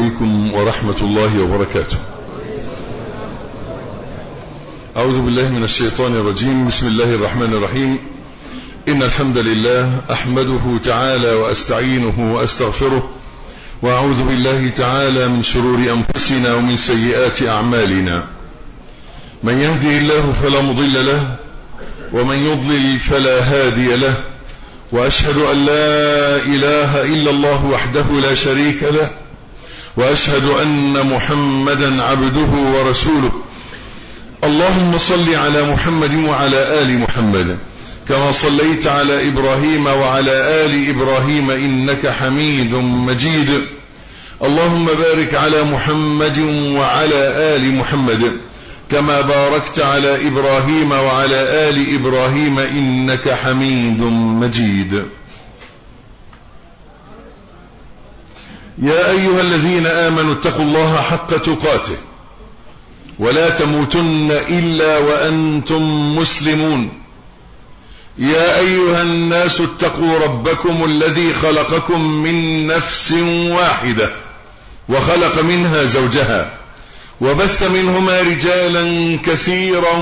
عليكم ورحمة الله وبركاته أعوذ بالله من الشيطان الرجيم بسم الله الرحمن الرحيم إن الحمد لله أحمده تعالى وأستعينه وأستغفره وأعوذ بالله تعالى من شرور أنفسنا ومن سيئات أعمالنا من يهدي الله فلا مضل له ومن يضلل فلا هادي له وأشهد أن لا إله إلا الله وحده لا شريك له وأشهد أن محمدا عبده ورسوله اللهم صل على محمد وعلى آل محمد كما صليت على إبراهيم وعلى آل إبراهيم إنك حميد مجيد اللهم بارك على محمد وعلى آل محمد كما باركت على إبراهيم وعلى آل إبراهيم إنك حميد مجيد يا أيها الذين آمنوا اتقوا الله حق تقاته ولا تموتن إلا وأنتم مسلمون يا أيها الناس اتقوا ربكم الذي خلقكم من نفس واحدة وخلق منها زوجها وبث منهما رجالا كثيرا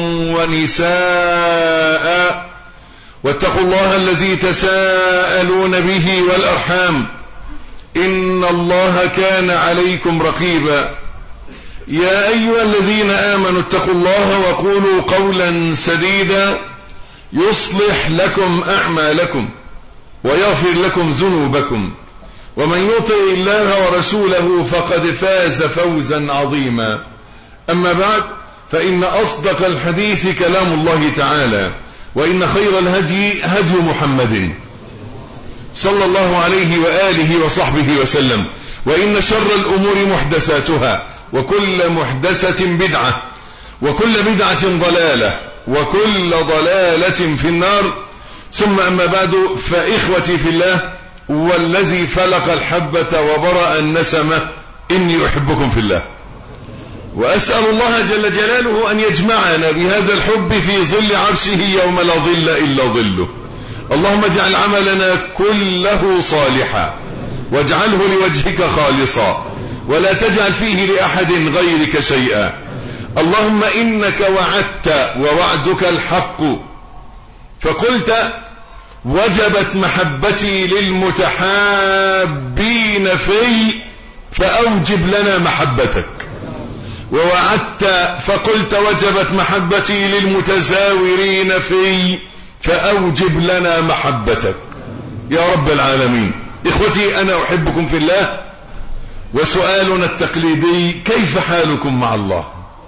ونساء واتقوا الله الذي تساءلون به والأرحام إن الله كان عليكم رقيبا يا أيها الذين آمنوا اتقوا الله وقولوا قولا سديدا يصلح لكم أعمالكم ويغفر لكم ذنوبكم ومن يطع الله ورسوله فقد فاز فوزا عظيما أما بعد فإن أصدق الحديث كلام الله تعالى وإن خير الهدي هدي محمد صلى الله عليه وآله وصحبه وسلم وإن شر الأمور محدثاتها وكل محدثة بدعة وكل بدعة ضلالة وكل ضلالة في النار ثم أما بعد فإخوتي في الله والذي فلق الحبة وبرأ النسمة إني أحبكم في الله وأسأل الله جل جلاله أن يجمعنا بهذا الحب في ظل عرشه يوم لا ظل إلا ظله اللهم اجعل عملنا كله صالحا واجعله لوجهك خالصا ولا تجعل فيه لأحد غيرك شيئا اللهم إنك وعدت ووعدك الحق فقلت وجبت محبتي للمتحابين في فأوجب لنا محبتك ووعدت فقلت وجبت محبتي للمتزاورين في فأوجب لنا محبتك يا رب العالمين إخوتي أنا أحبكم في الله وسؤالنا التقليدي كيف حالكم مع الله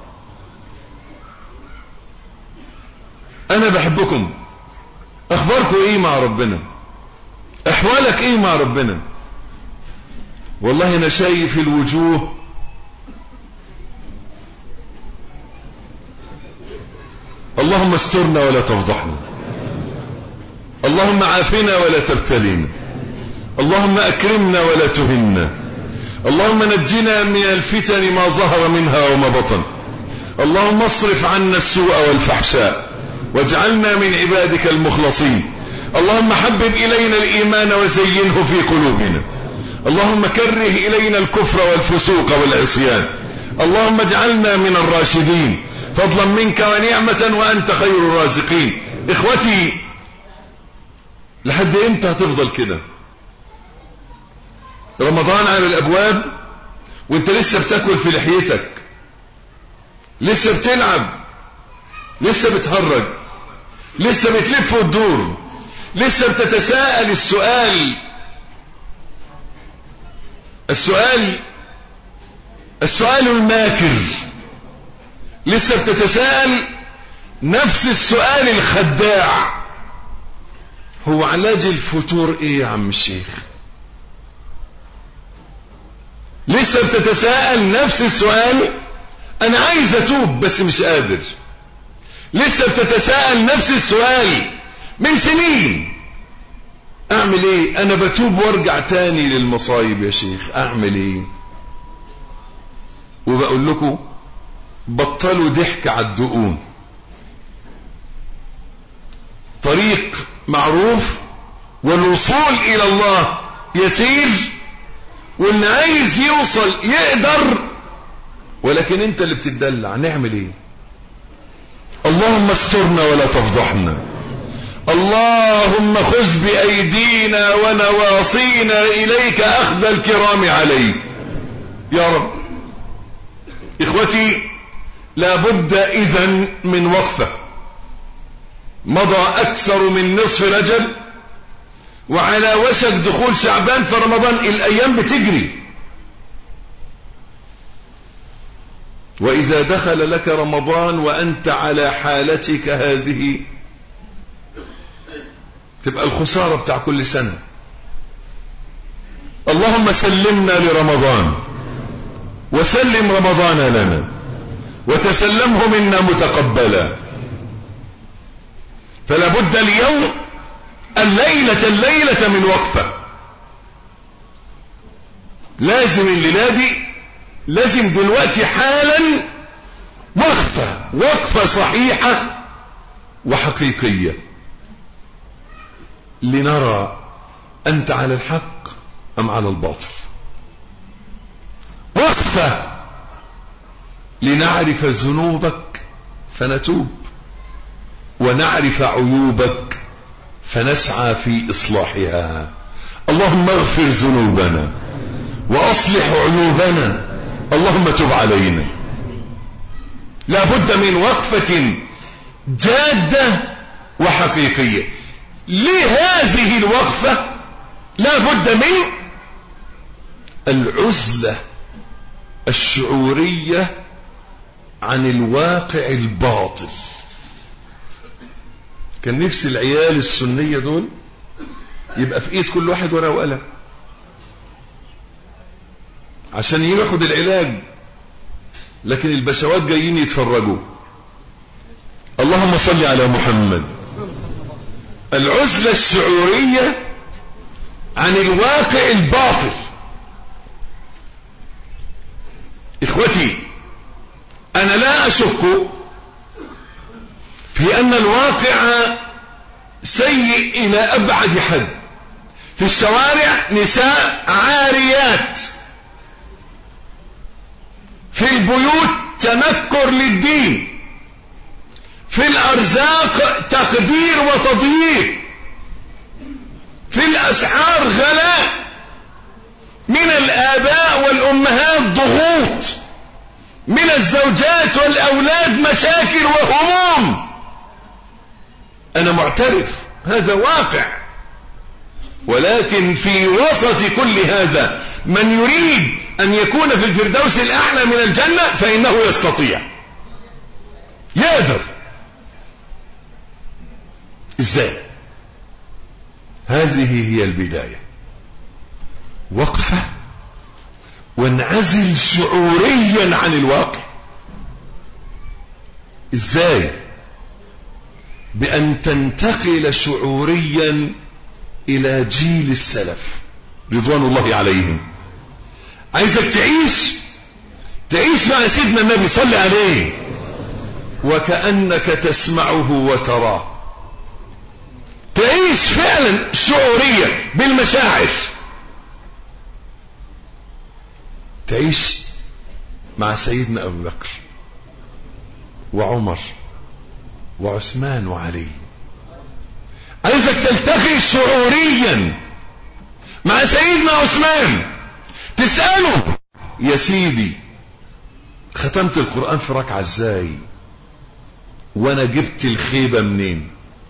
أنا بحبكم أخباركم إيه مع ربنا أحوالك إيه مع ربنا والله أنا شايف الوجوه اللهم استرنا ولا تفضحنا اللهم عافنا ولا تبتلينا اللهم أكرمنا ولا تهنا اللهم نجنا من الفتن ما ظهر منها وما بطن اللهم اصرف عنا السوء والفحشاء واجعلنا من عبادك المخلصين اللهم حبب إلينا الإيمان وزينه في قلوبنا اللهم كره إلينا الكفر والفسوق والعصيان اللهم اجعلنا من الراشدين فضلا منك ونعمة وأنت خير الرازقين إخوتي لحد امتى هتفضل كده رمضان على الابواب وانت لسه بتاكل في لحيتك لسه بتلعب لسه بتهرج لسه بتلف وتدور لسه بتتساءل السؤال السؤال السؤال الماكر لسه بتتساءل نفس السؤال الخداع هو علاج الفتور ايه يا عم الشيخ لسه بتتساءل نفس السؤال انا عايز اتوب بس مش قادر لسه بتتساءل نفس السؤال من سنين اعمل ايه انا بتوب وارجع تاني للمصايب يا شيخ اعمل ايه وبقول لكم بطلوا ضحك على الدقون طريق معروف والوصول إلى الله يسير واللي عايز يوصل يقدر ولكن انت اللي بتدلع نعمل ايه اللهم استرنا ولا تفضحنا اللهم خذ بأيدينا ونواصينا إليك أخذ الكرام عليك يا رب إخوتي لابد إذن من وقفة مضى أكثر من نصف رجب وعلى وشك دخول شعبان في رمضان الأيام بتجري وإذا دخل لك رمضان وأنت على حالتك هذه تبقى الخسارة بتاع كل سنة اللهم سلمنا لرمضان وسلم رمضان لنا وتسلمه منا متقبلا فلا بد اليوم الليلة الليلة من وقفة لازم الليلة دي لازم دلوقتي حالا وقفة وقفة صحيحة وحقيقية لنرى أنت على الحق أم على الباطل وقفة لنعرف ذنوبك فنتوب ونعرف عيوبك فنسعى في إصلاحها اللهم اغفر ذنوبنا وأصلح عيوبنا اللهم تب علينا لا بد من وقفة جادة وحقيقية لهذه الوقفة لا بد من العزلة الشعورية عن الواقع الباطل كان نفس العيال السنية دول يبقى في ايد كل واحد ورقة وقلم عشان ياخد العلاج لكن البشوات جايين يتفرجوا اللهم صل على محمد العزلة الشعورية عن الواقع الباطل اخوتي انا لا اشك في ان الواقع سيء الى ابعد حد في الشوارع نساء عاريات في البيوت تنكر للدين في الارزاق تقدير وتضييق في الاسعار غلاء من الاباء والامهات ضغوط من الزوجات والاولاد مشاكل وهموم انا معترف هذا واقع ولكن في وسط كل هذا من يريد ان يكون في الفردوس الاعلى من الجنة فانه يستطيع يقدر ازاي هذه هي البداية وقفة وانعزل شعوريا عن الواقع ازاي بان تنتقل شعوريا الى جيل السلف رضوان الله عليهم عايزك تعيش تعيش مع سيدنا النبي صلى عليه وكأنك تسمعه وتراه تعيش فعلا شعوريا بالمشاعر تعيش مع سيدنا أبو بكر وعمر وعثمان وعلي عايزك تلتقي شعوريا مع سيدنا عثمان تسأله يا سيدي ختمت القرآن في ركعة ازاي وانا جبت الخيبة منين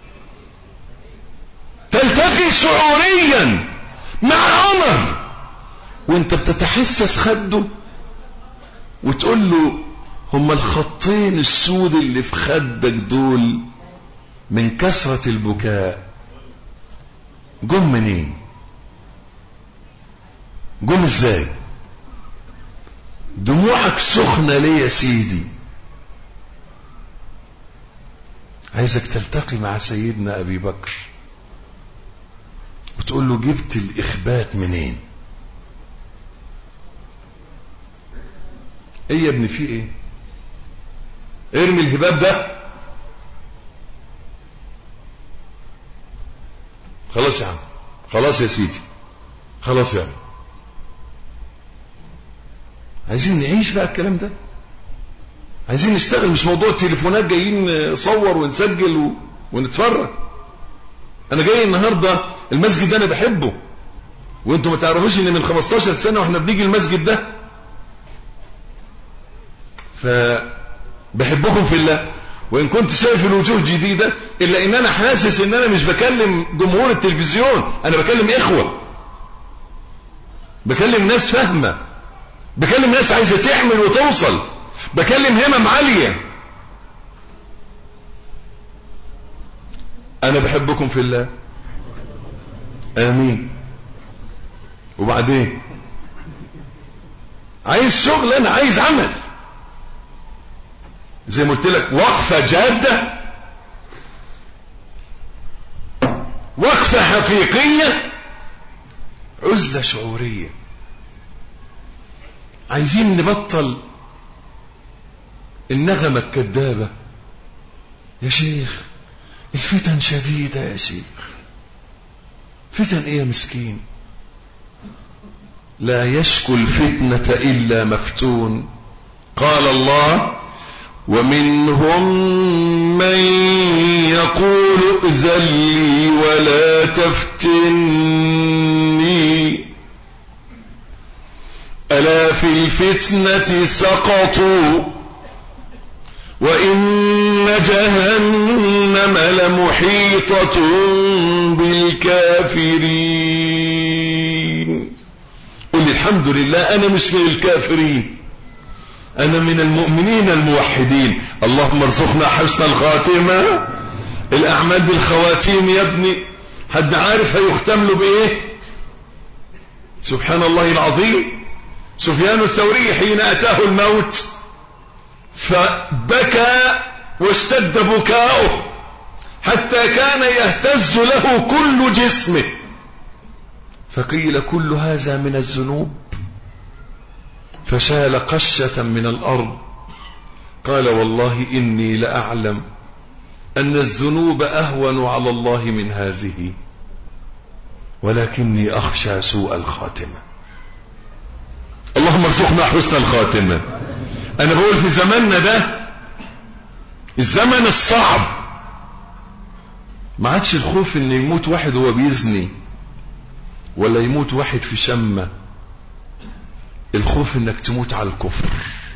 تلتقي شعوريا مع عمر وانت بتتحسس خده وتقول له هما الخطين السود اللي في خدك دول من كثرة البكاء جم منين جم ازاي دموعك سخنة ليه يا سيدي عايزك تلتقي مع سيدنا ابي بكر وتقول له جبت الاخبات منين ايه يا ابني في ايه ارمي الهباب ده خلاص يا عم خلاص يا سيدي خلاص يا عم عايزين نعيش بقى الكلام ده عايزين نشتغل مش موضوع تليفونات جايين نصور ونسجل و... ونتفرج انا جاي النهارده المسجد ده انا بحبه وانتم ما تعرفوش ان من 15 سنه واحنا بنيجي المسجد ده فبحبكم في الله وان كنت شايف الوجوه جديده الا ان انا حاسس ان انا مش بكلم جمهور التلفزيون انا بكلم اخوه بكلم ناس فاهمه بكلم ناس عايزه تعمل وتوصل بكلم همم عاليه انا بحبكم في الله امين وبعدين عايز شغل انا عايز عمل زي ما قلت لك وقفة جادة وقفة حقيقية عزلة شعورية عايزين نبطل النغمة الكذابة يا شيخ الفتن شديدة يا شيخ فتن ايه يا مسكين لا يشكو الفتنة إلا مفتون قال الله ومنهم من يقول ائذن لي ولا تفتني ألا في الفتنة سقطوا وإن جهنم لمحيطة بالكافرين قل الحمد لله أنا مش من الكافرين أنا من المؤمنين الموحدين اللهم ارزقنا حسن الخاتمة الأعمال بالخواتيم يا ابني حد عارف هيختم له بإيه سبحان الله العظيم سفيان الثوري حين أتاه الموت فبكى واشتد بكاؤه حتى كان يهتز له كل جسمه فقيل كل هذا من الذنوب فشال قشة من الأرض قال والله إني لأعلم أن الذنوب أهون على الله من هذه ولكني أخشى سوء الخاتمة اللهم ارزقنا حسن الخاتمة أنا بقول في زماننا ده الزمن الصعب ما عادش الخوف ان يموت واحد وهو بيزني ولا يموت واحد في شمه الخوف انك تموت على الكفر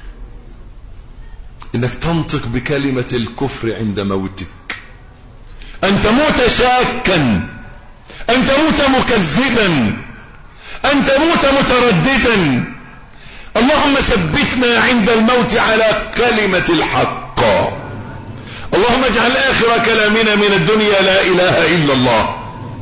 انك تنطق بكلمة الكفر عند موتك ان تموت شاكا ان تموت مكذبا ان تموت مترددا اللهم ثبتنا عند الموت على كلمة الحق اللهم اجعل اخر كلامنا من الدنيا لا اله الا الله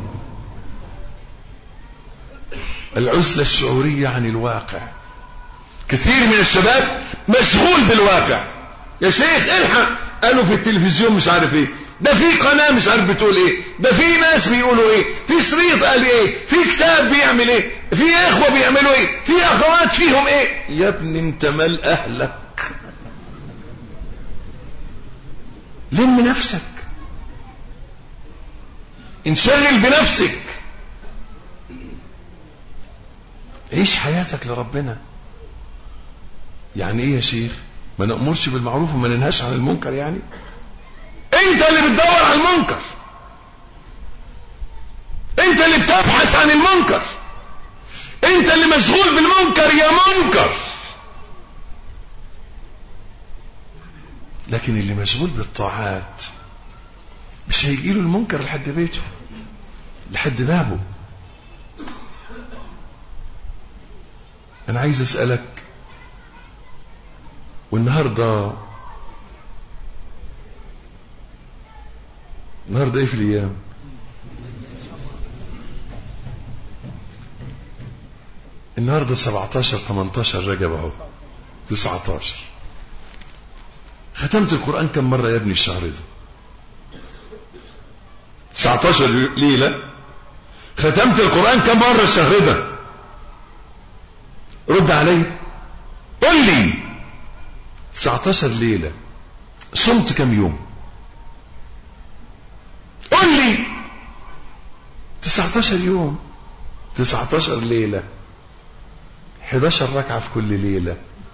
العزلة الشعورية عن الواقع كثير من الشباب مشغول بالواقع يا شيخ الحق قالوا في التلفزيون مش عارف ايه ده في قناة مش عارف بتقول ايه ده في ناس بيقولوا ايه في شريط قال ايه في كتاب بيعمل ايه في اخوة بيعملوا ايه في اخوات فيهم ايه يا ابني انت مال اهلك لم نفسك انشغل بنفسك عيش حياتك لربنا يعني ايه يا شيخ ما نأمرش بالمعروف وما ننهاش عن المنكر يعني انت اللي بتدور على المنكر انت اللي بتبحث عن المنكر انت اللي مشغول بالمنكر يا منكر لكن اللي مشغول بالطاعات مش هيجيله المنكر لحد بيته لحد بابه انا عايز اسألك والنهاردة النهاردة ايه في الايام النهاردة 17 18 رجب اهو 19 ختمت القرآن كم مرة يا ابني الشهر ده 19 ليلة ختمت القرآن كم مرة الشهر ده رد علي قل لي 19 ليلة صمت كم يوم قل لي 19 يوم 19 ليلة 11 ركعة في كل ليلة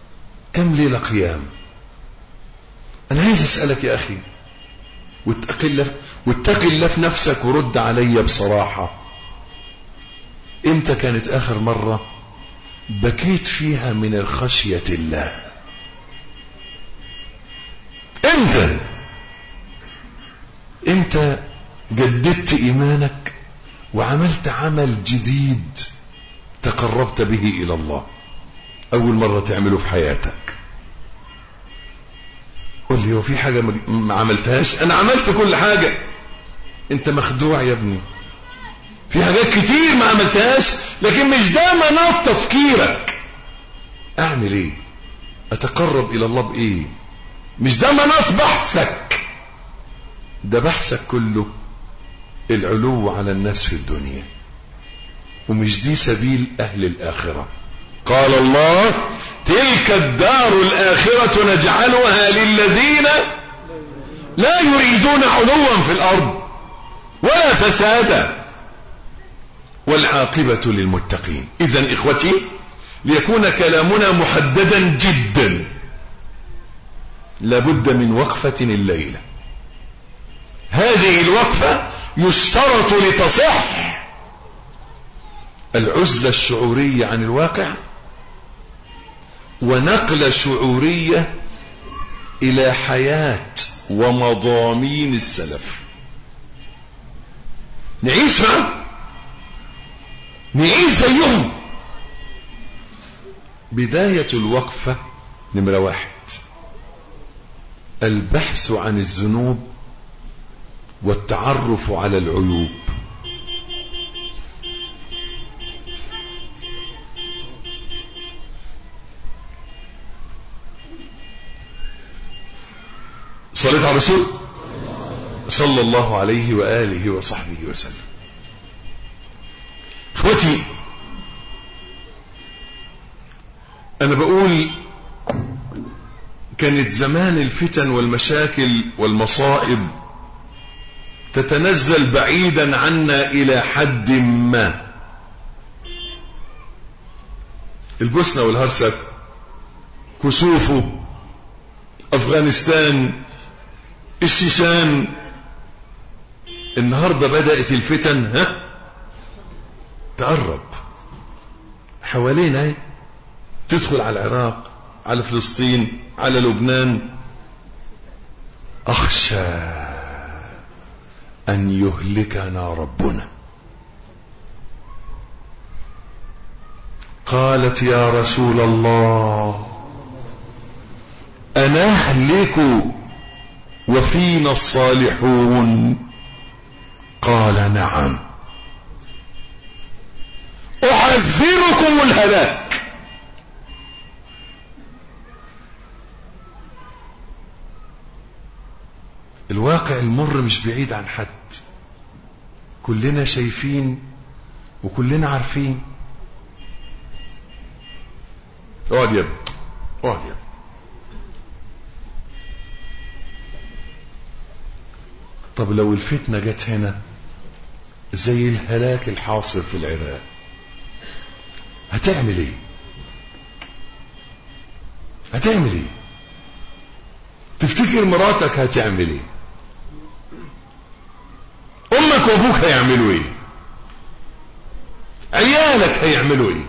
كم ليلة قيام أنا عايز أسألك يا أخي واتقي الله واتقي الله في نفسك ورد علي بصراحة امتى كانت آخر مرة بكيت فيها من الخشية الله امتى امتى جددت ايمانك وعملت عمل جديد تقربت به الى الله اول مرة تعمله في حياتك قول لي هو في حاجة ما عملتهاش انا عملت كل حاجة انت مخدوع يا ابني في حاجات كتير ما عملتهاش لكن مش ده مناط تفكيرك اعمل ايه اتقرب الى الله بايه مش ده مناط بحثك ده بحثك كله العلو على الناس في الدنيا ومش دي سبيل اهل الاخرة قال الله تلك الدار الاخرة نجعلها للذين لا يريدون علوا في الارض ولا فسادا والعاقبة للمتقين اذا اخوتي ليكون كلامنا محددا جدا لابد من وقفة الليلة هذه الوقفة يشترط لتصح العزلة الشعورية عن الواقع ونقلة شعورية إلى حياة ومضامين السلف نعيش معه نعيش زيهم بداية الوقفة نمرة واحد البحث عن الذنوب والتعرف على العيوب صليت على الرسول صلى الله عليه وآله وصحبه وسلم اخوتي انا بقول كانت زمان الفتن والمشاكل والمصائب تتنزل بعيدا عنا الى حد ما البوسنة والهرسك كسوفه افغانستان الشيشان النهاردة بدأت الفتن ها تقرب حوالينا تدخل على العراق على فلسطين على لبنان أخشى أن يهلكنا ربنا قالت يا رسول الله أنهلك وفينا الصالحون قال نعم أحذركم الهلاك الواقع المر مش بعيد عن حد كلنا شايفين وكلنا عارفين اقعد يا ابني اقعد يا ابني طب لو الفتنة جت هنا زي الهلاك الحاصل في العراق هتعمل ايه هتعمل ايه تفتكر مراتك هتعمل ايه امك وابوك هيعملوا ايه عيالك هيعملوا ايه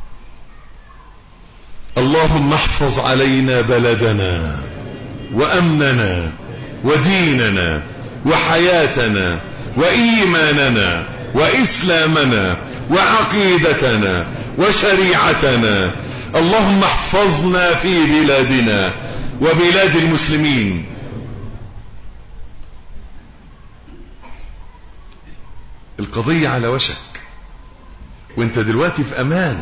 اللهم احفظ علينا بلدنا وامننا وديننا وحياتنا وايماننا واسلامنا وعقيدتنا وشريعتنا اللهم احفظنا في بلادنا وبلاد المسلمين القضية على وشك وانت دلوقتي في امان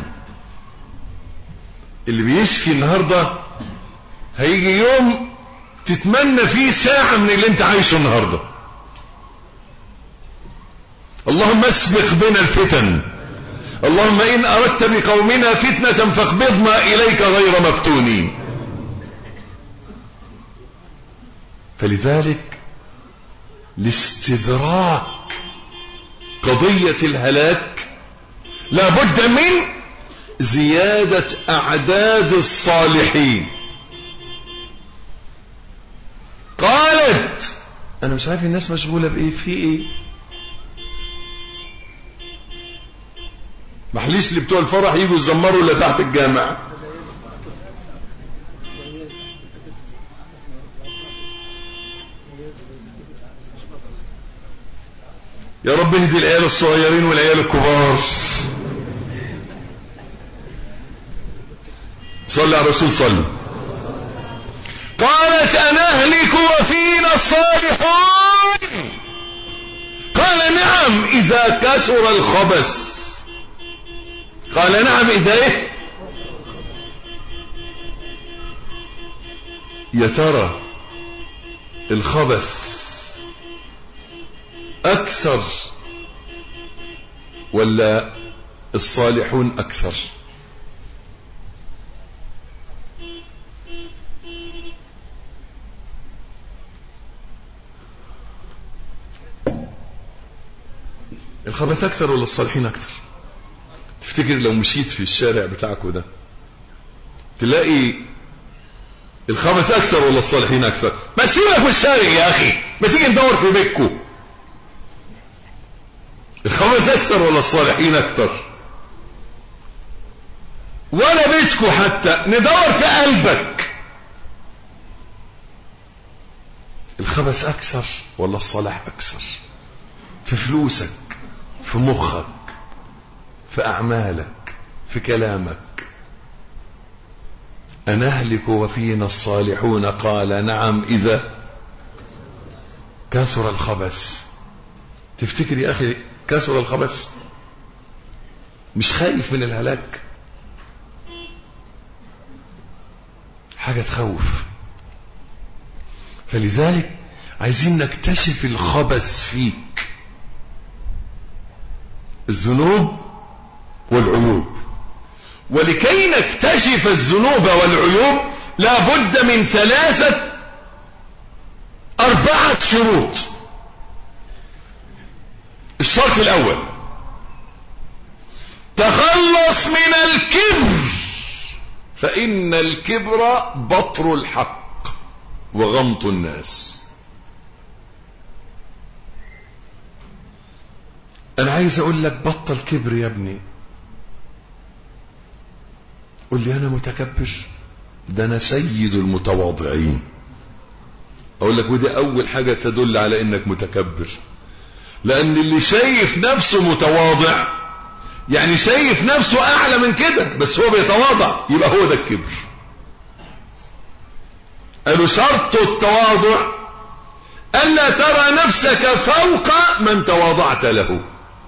اللي بيشكي النهاردة هيجي يوم تتمنى فيه ساعة من اللي انت عايشه النهاردة اللهم اسبق بنا الفتن اللهم ان اردت بقومنا فتنة فاقبضنا اليك غير مفتونين فلذلك لاستدراك قضية الهلاك لابد من زيادة أعداد الصالحين انا مش عارف الناس مشغولة بايه في ايه محليش اللي بتوع الفرح يجوا يزمروا اللي تحت الجامع يا رب اهدي العيال الصغيرين والعيال الكبار صلى على الرسول صلى قالت انا اهلك وفينا الصالحون قال نعم اذا كسر الخبث قال نعم اذا ايه يا ترى الخبث اكثر ولا الصالحون اكثر الخبث اكثر ولا الصالحين اكثر تفتكر لو مشيت في الشارع بتاعكوا ده تلاقي الخبث اكثر ولا الصالحين اكثر ما سيبك من الشارع يا اخي ما تيجي ندور في بيتكو الخبث اكثر ولا الصالحين اكثر ولا بيتكو حتى ندور في قلبك الخبث اكثر ولا الصلاح اكثر في فلوسك في مخك في أعمالك في كلامك أنهلك وفينا الصالحون قال نعم إذا كثر الخبث تفتكر يا أخي كثر الخبث مش خايف من الهلاك حاجة تخوف فلذلك عايزين نكتشف الخبث فيك الذنوب والعيوب ولكي نكتشف الذنوب والعيوب لا بد من ثلاثة أربعة شروط الشرط الأول تخلص من الكبر فإن الكبر بطر الحق وغمط الناس أنا عايز أقول لك بطل كبر يا ابني قل لي أنا متكبر ده أنا سيد المتواضعين أقول لك ودي أول حاجة تدل على إنك متكبر لأن اللي شايف نفسه متواضع يعني شايف نفسه أعلى من كده بس هو بيتواضع يبقى هو ده الكبر قالوا شرط التواضع ألا ترى نفسك فوق من تواضعت له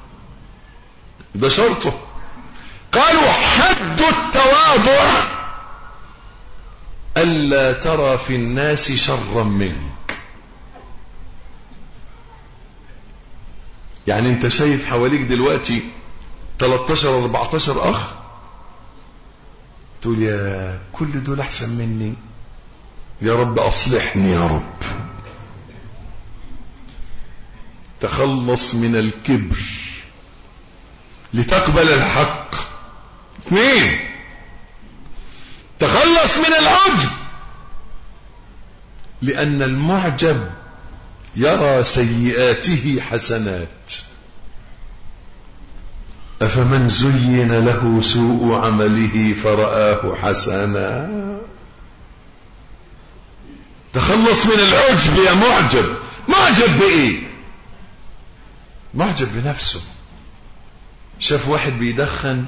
ده شرطه قالوا حد التواضع ألا ترى في الناس شرا منك يعني انت شايف حواليك دلوقتي 13 14 اخ تقول يا كل دول احسن مني يا رب اصلحني يا رب تخلص من الكبر لتقبل الحق اثنين تخلص من العجب لأن المعجب يرى سيئاته حسنات أفمن زين له سوء عمله فرآه حسنا تخلص من العجب يا معجب معجب بإيه معجب بنفسه شاف واحد بيدخن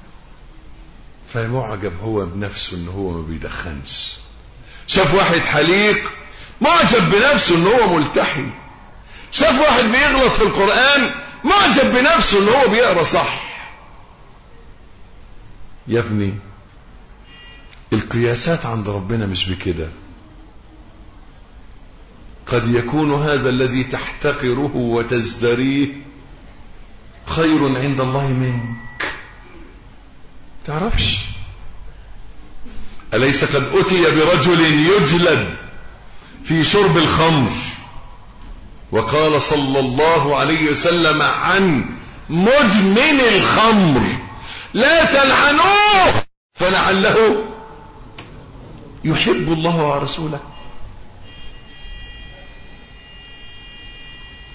فمعجب هو بنفسه ان هو ما بيدخنش شاف واحد حليق معجب بنفسه ان هو ملتحي شاف واحد بيغلط في القرآن معجب بنفسه ان هو بيقرا صح يا ابني القياسات عند ربنا مش بكده قد يكون هذا الذي تحتقره وتزدريه خير عند الله منك تعرفش أليس قد أتي برجل يجلد في شرب الخمر وقال صلى الله عليه وسلم عن مدمن الخمر لا تلعنوه فلعله يحب الله ورسوله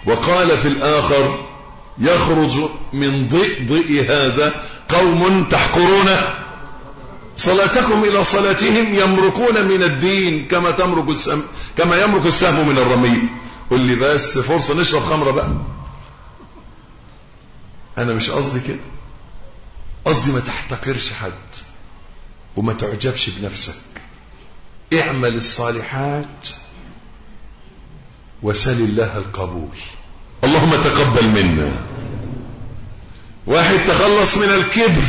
وقال في الآخر يخرج من ضئضئ هذا قوم تحقرون صلاتكم إلى صلاتهم يمرقون من الدين كما تمرق السهم كما يمرق السهم من الرمي قل لي بس فرصة نشرب خمرة بقى أنا مش قصدي كده قصدي ما تحتقرش حد وما تعجبش بنفسك اعمل الصالحات وسل الله القبول اللهم تقبل منا واحد تخلص من الكبر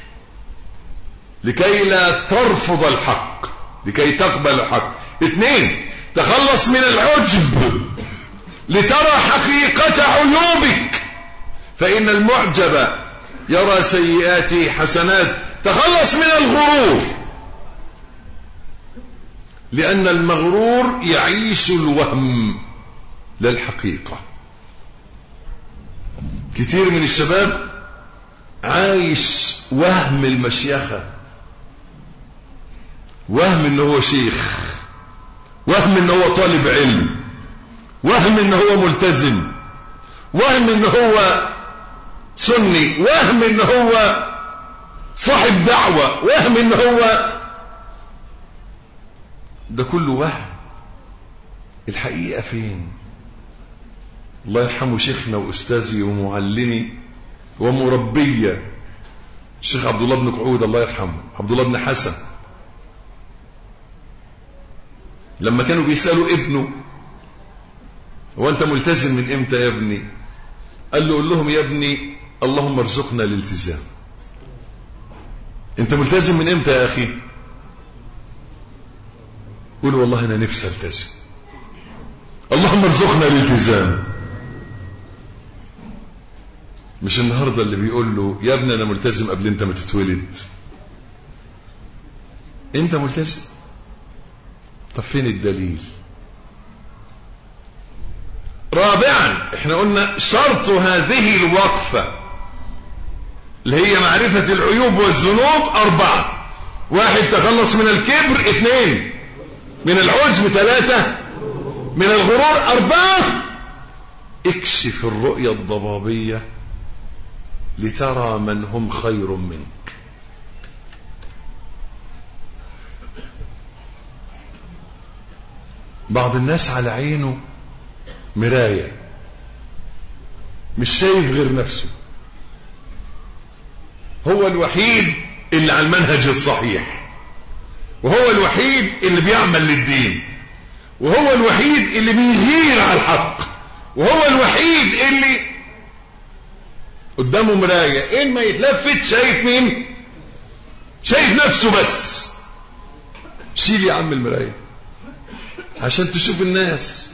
لكي لا ترفض الحق لكي تقبل الحق اثنين تخلص من العجب لترى حقيقة عيوبك فإن المعجب يرى سيئاته حسنات تخلص من الغرور لأن المغرور يعيش الوهم لا الحقيقة كتير من الشباب عايش وهم المشيخة وهم ان هو شيخ وهم ان هو طالب علم وهم ان هو ملتزم وهم ان هو سني وهم ان هو صاحب دعوة وهم ان هو ده كله وهم الحقيقة فين الله يرحمه شيخنا وأستاذي ومعلمي ومربية الشيخ عبد الله بن قعود الله يرحمه عبد الله بن حسن لما كانوا بيسألوا ابنه هو أنت ملتزم من إمتى يا ابني قال له قول لهم يا ابني اللهم ارزقنا الالتزام انت ملتزم من امتى يا اخي قول والله انا نفسي التزم اللهم ارزقنا الالتزام مش النهاردة اللي بيقول له يا ابني انا ملتزم قبل انت ما تتولد انت ملتزم طب فين الدليل رابعا احنا قلنا شرط هذه الوقفة اللي هي معرفة العيوب والذنوب أربعة واحد تخلص من الكبر اثنين من العجب ثلاثة من الغرور أربعة اكشف الرؤية الضبابية لترى من هم خير منك بعض الناس على عينه مراية مش شايف غير نفسه هو الوحيد اللي على المنهج الصحيح وهو الوحيد اللي بيعمل للدين وهو الوحيد اللي بيغير على الحق وهو الوحيد اللي قدامه مراية إن ما يتلفت شايف مين شايف نفسه بس شيل يا عم المراية عشان تشوف الناس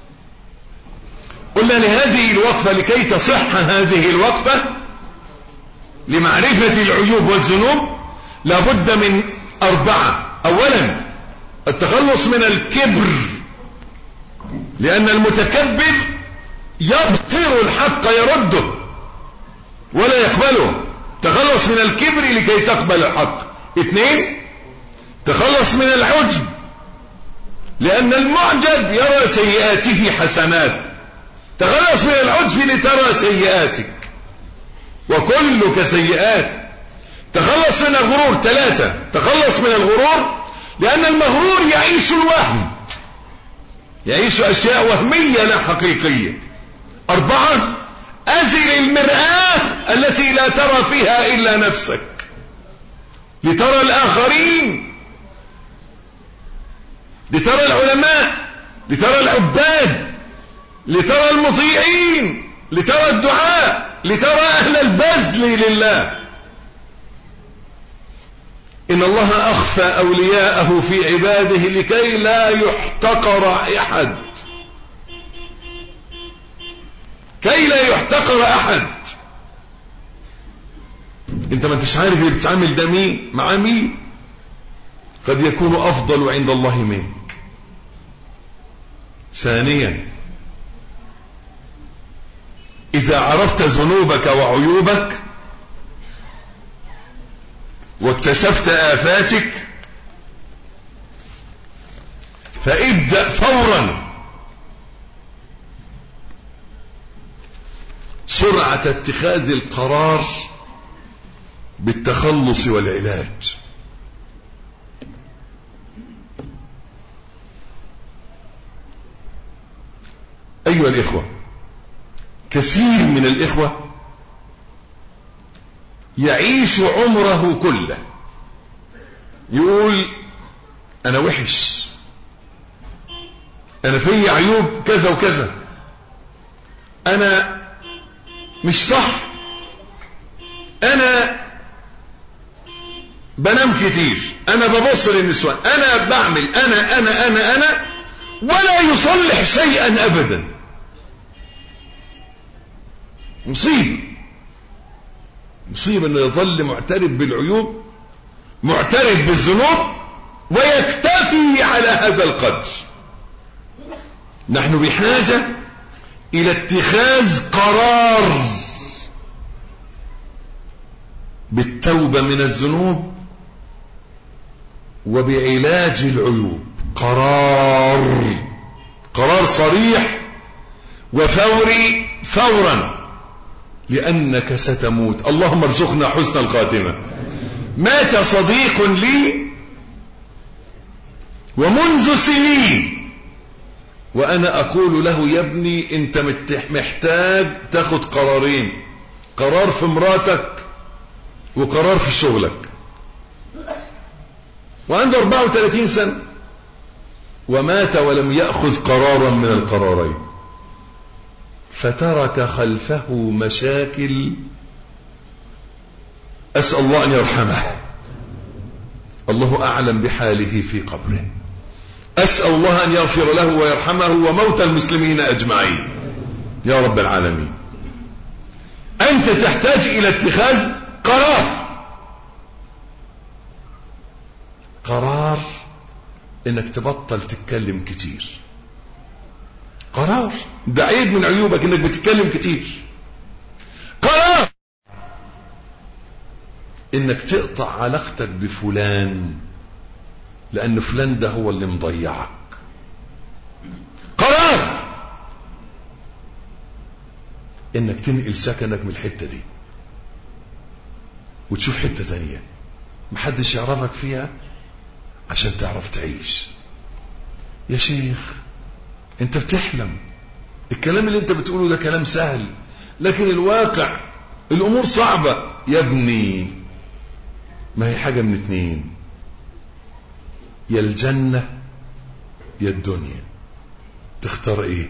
قلنا لهذه الوقفة لكي تصح هذه الوقفة لمعرفة العيوب والذنوب لابد من أربعة أولا التخلص من الكبر لأن المتكبر يبطر الحق يرده ولا يقبله تخلص من الكبر لكي تقبل الحق اثنين تخلص من العجب لأن المعجب يرى سيئاته حسنات تخلص من العجب لترى سيئاتك وكلك سيئات تخلص من الغرور ثلاثة تخلص من الغرور لأن المغرور يعيش الوهم يعيش أشياء وهمية لا حقيقية أربعة أزل المرآة التي لا ترى فيها إلا نفسك لترى الآخرين لترى العلماء لترى العباد لترى المطيعين لترى الدعاء لترى أهل البذل لله إن الله أخفى أولياءه في عباده لكي لا يحتقر أحد كي لا يحتقر أحد انت ما انتش عارف اللي بتعامل ده مين مع مين قد يكون أفضل عند الله منك ثانيا إذا عرفت ذنوبك وعيوبك واكتشفت آفاتك فابدأ فورا سرعة اتخاذ القرار بالتخلص والعلاج أيها الإخوة كثير من الإخوة يعيش عمره كله يقول أنا وحش أنا في عيوب كذا وكذا أنا مش صح أنا بنام كتير أنا ببص للنسوان أنا بعمل أنا أنا أنا أنا ولا يصلح شيئا أبدا مصيبة مصيبة انه يظل معترف بالعيوب معترف بالذنوب ويكتفي على هذا القدر نحن بحاجة الى اتخاذ قرار بالتوبة من الذنوب وبعلاج العيوب قرار قرار صريح وفوري فورا لأنك ستموت اللهم ارزقنا حسن الخاتمة مات صديق لي ومنذ سنين وأنا أقول له يا ابني أنت محتاج تاخد قرارين قرار في مراتك وقرار في شغلك وعنده 34 سنة ومات ولم يأخذ قرارا من القرارين فترك خلفه مشاكل أسأل الله أن يرحمه الله أعلم بحاله في قبره أسأل الله أن يغفر له ويرحمه وموت المسلمين أجمعين يا رب العالمين أنت تحتاج إلى اتخاذ قرار قرار انك تبطل تتكلم كتير قرار ده عيب من عيوبك انك بتتكلم كتير قرار انك تقطع علاقتك بفلان لان فلان ده هو اللي مضيعك قرار انك تنقل سكنك من الحتة دي وتشوف حتة تانية محدش يعرفك فيها عشان تعرف تعيش يا شيخ انت بتحلم الكلام اللي انت بتقوله ده كلام سهل لكن الواقع الامور صعبة يا ابني ما هي حاجة من اتنين يا الجنة يا الدنيا تختار ايه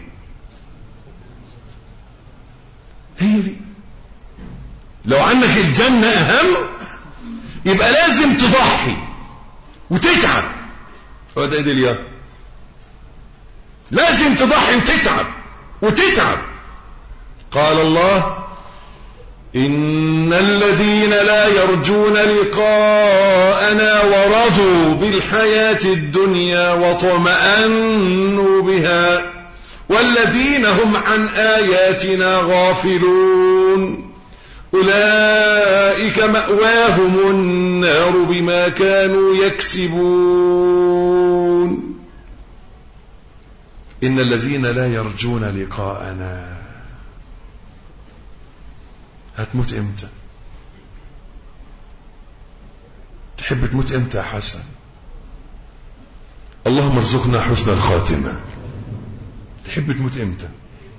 هي دي لو عندك الجنة اهم يبقى لازم تضحي وتتعب هو ده ايه اليوم لازم تضحي وتتعب وتتعب قال الله إن الذين لا يرجون لقاءنا ورضوا بالحياة الدنيا وطمأنوا بها والذين هم عن آياتنا غافلون أولئك مأواهم النار بما كانوا يكسبون إن الذين لا يرجون لقاءنا هتموت امتى تحب تموت امتى يا حسن اللهم ارزقنا حسن الخاتمة تحب تموت امتى